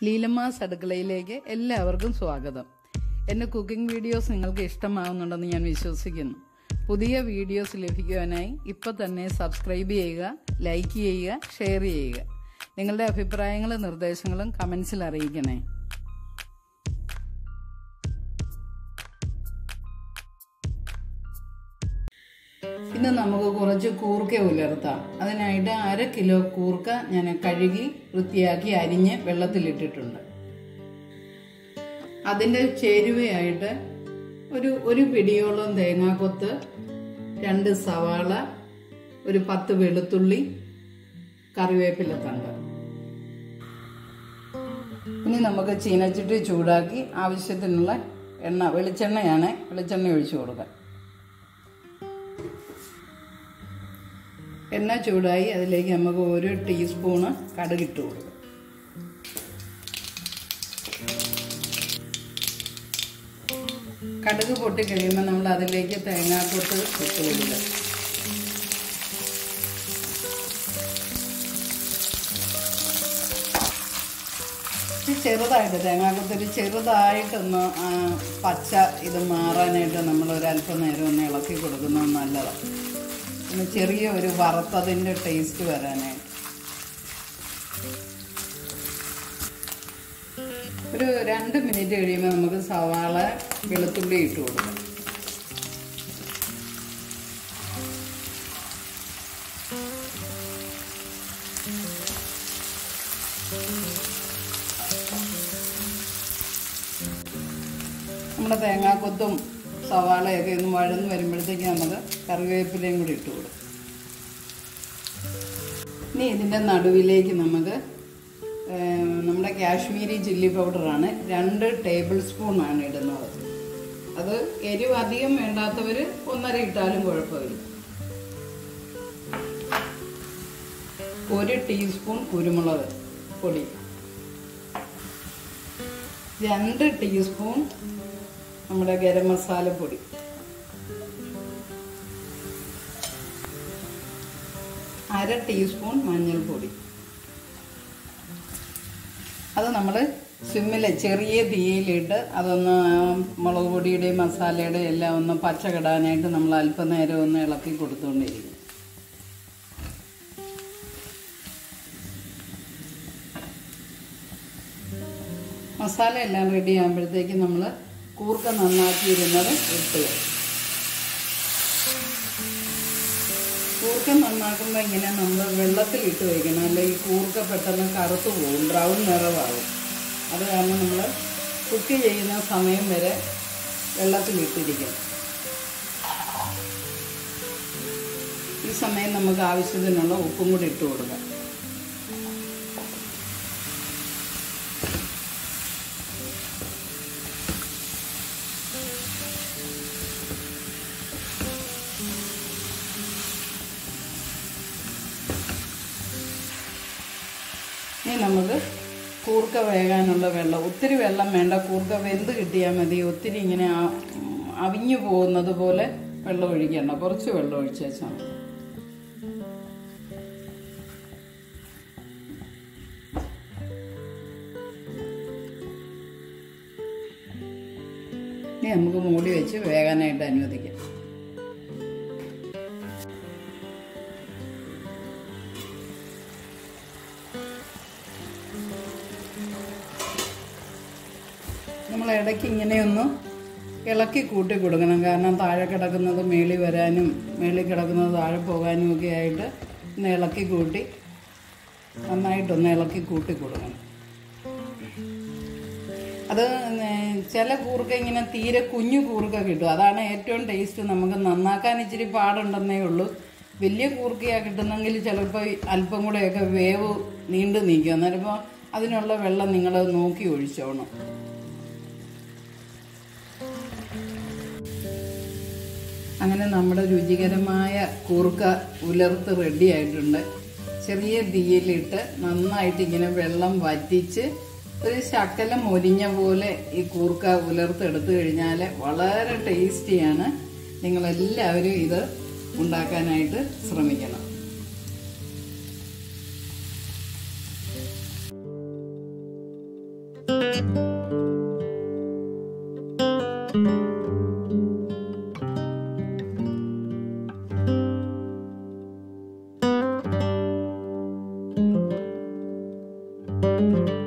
ലീലമാസ് അടുക്കളയിലേക്ക് എല്ലാവർക്കും സ്വാഗതം എൻ്റെ കുക്കിംഗ് വീഡിയോസ് നിങ്ങൾക്ക് ഇഷ്ടമാവുന്നുണ്ടെന്ന് ഞാൻ വിശ്വസിക്കുന്നു പുതിയ വീഡിയോസ് ലഭിക്കുവാനായി ഇപ്പോൾ തന്നെ സബ്സ്ക്രൈബ് ചെയ്യുക ലൈക്ക് ചെയ്യുക ഷെയർ ചെയ്യുക നിങ്ങളുടെ അഭിപ്രായങ്ങളും നിർദ്ദേശങ്ങളും കമൻസിൽ അറിയിക്കണേ ഇന്ന് നമുക്ക് കുറച്ച് കൂർക്ക ഉലർത്താം അതിനായിട്ട് അര കിലോ കൂർക്ക ഞാൻ കഴുകി വൃത്തിയാക്കി അരിഞ്ഞ് വെള്ളത്തിലിട്ടിട്ടുണ്ട് അതിൻ്റെ ചേരുവയായിട്ട് ഒരു ഒരു പിടിയോളം തേങ്ങാക്കൊത്ത് രണ്ട് സവാള ഒരു പത്ത് വെളുത്തുള്ളി കറിവേപ്പില തണ്ട് ഇനി നമുക്ക് ചീനച്ചിട്ട് ചൂടാക്കി ആവശ്യത്തിനുള്ള എണ്ണ വെളിച്ചെണ്ണയാണ് വെളിച്ചെണ്ണ ഒഴിച്ചു കൊടുക്കാം എണ്ണ ചൂടായി അതിലേക്ക് നമുക്ക് ഒരു ടീസ്പൂണ് കടുകിട്ട് കൊടുക്കാം കടുക് പൊട്ടി കഴിയുമ്പോൾ നമ്മൾ അതിലേക്ക് തേങ്ങാക്കൊത്ത് ഇട്ട് കൊടുക്കുക ചെറുതായിട്ട് തേങ്ങാക്കൊത്തൊരു ചെറുതായിട്ടൊന്ന് പച്ച ഇത് മാറാനായിട്ട് നമ്മൾ ഒരു അല്പം നേരം ഒന്ന് ഇളക്കി കൊടുക്കുന്നത് നല്ലതാണ് പിന്നെ ചെറിയ ഒരു വറുത്തതിൻ്റെ ടേസ്റ്റ് വരാനായിട്ട് ഒരു രണ്ട് മിനിറ്റ് കഴിയുമ്പോൾ നമുക്ക് സവാള വെളുത്തുള്ളി ഇട്ട് കൊടുക്കാം നമ്മുടെ തേങ്ങാക്കൊത്തും സവാളയൊക്കെ ഒന്ന് വഴന്ന് വരുമ്പോഴത്തേക്ക് നമുക്ക് കറിവേപ്പിലയും കൂടി ഇട്ട് കൊടുക്കും ഇനി ഇതിൻ്റെ നടുവിലേക്ക് നമുക്ക് നമ്മുടെ കാശ്മീരി ചില്ലി പൗഡറാണ് രണ്ട് ടേബിൾ സ്പൂണാണ് ഇടുന്നത് അത് എരിവ് അധികം വേണ്ടാത്തവർ ഒന്നര ഇട്ടാലും കുഴപ്പമില്ല ഒരു ടീസ്പൂൺ കുരുമുളക് പൊടി രണ്ട് ടീസ്പൂൺ നമ്മുടെ ഗരം മസാലപ്പൊടി അര ടീസ്പൂൺ മഞ്ഞൾപ്പൊടി അത് നമ്മൾ സിമ്മിൽ ചെറിയ തീയിലിട്ട് അതൊന്ന് മുളക് പൊടിയുടെയും മസാലയുടെയും എല്ലാം ഒന്ന് പച്ച കിടാനായിട്ട് നമ്മൾ അല്പനേരം ഒന്ന് ഇളക്കി കൊടുത്തുകൊണ്ടിരിക്കും മസാല എല്ലാം റെഡി ആകുമ്പോഴത്തേക്ക് നമ്മൾ കൂർക്ക നന്നാക്കിയിരുന്നത് ഇട്ട് കൂർക്ക നന്നാക്കുമ്പോൾ ഇങ്ങനെ നമ്മൾ വെള്ളത്തിൽ ഇട്ട് വയ്ക്കണം അല്ലെങ്കിൽ കൂർക്ക പെട്ടെന്ന് കറുത്തു പോകും ബ്രൗൺ നിറമാകും അത് കാരണം നമ്മൾ കുക്ക് ചെയ്യുന്ന സമയം വരെ വെള്ളത്തിലിട്ടിരിക്കണം ഈ സമയം നമുക്ക് ആവശ്യത്തിനുള്ള ഉപ്പും കൂടി ഇട്ട് കൊടുക്കാം ഇനി നമുക്ക് കൂർക്ക വേകാനുള്ള വെള്ളം ഒത്തിരി വെള്ളം വേണ്ട കൂർക്ക വെന്ത് കിട്ടിയാൽ മതി ഒത്തിരി ഇങ്ങനെ അവിഞ്ഞു പോകുന്നത് പോലെ വെള്ളം ഒഴിക്കേണ്ട കുറച്ച് വെള്ളം ഒഴിച്ചേച്ചാൽ മതി ഇനി നമുക്ക് മൂടി വെച്ച് വേകാനായിട്ട് അനുവദിക്കാം നമ്മൾ ഇടയ്ക്ക് ഇങ്ങനെയൊന്ന് ഇളക്കി കൂട്ടി കൊടുക്കണം കാരണം താഴെ കിടക്കുന്നത് മേളി വരാനും മേളി കിടക്കുന്നത് താഴെ പോകാനും ഒക്കെ ആയിട്ട് ഒന്ന് ഇളക്കി കൂട്ടി നന്നായിട്ടൊന്ന് ഇളക്കി കൂട്ടി കൊടുക്കണം അത് ചില കൂർക്ക ഇങ്ങനെ തീരെ കുഞ്ഞു കൂർക്ക കിട്ടും അതാണ് ഏറ്റവും ടേസ്റ്റ് നമുക്ക് നന്നാക്കാൻ ഇച്ചിരി പാടുണ്ടെന്നേ ഉള്ളൂ വലിയ കൂർക്കയാണ് കിട്ടുന്നെങ്കിൽ ചിലപ്പോൾ അല്പം കൂടെയൊക്കെ വേവ് നീണ്ടു നിൽക്കും അന്നേരം അതിനുള്ള വെള്ളം നിങ്ങൾ നോക്കി ഒഴിച്ചോണം അങ്ങനെ നമ്മുടെ രുചികരമായ കൂർക്ക ഉലർത്ത് റെഡി ആയിട്ടുണ്ട് ചെറിയ തീയിലിട്ട് നന്നായിട്ട് ഇങ്ങനെ വെള്ളം വറ്റിച്ച് ഒരു ശക്കലം മൊരിഞ്ഞ പോലെ ഈ കൂർക്ക ഉലർത്തെടുത്തു കഴിഞ്ഞാൽ വളരെ ടേസ്റ്റിയാണ് നിങ്ങളെല്ലാവരും ഇത് ഉണ്ടാക്കാനായിട്ട് ശ്രമിക്കണം thank you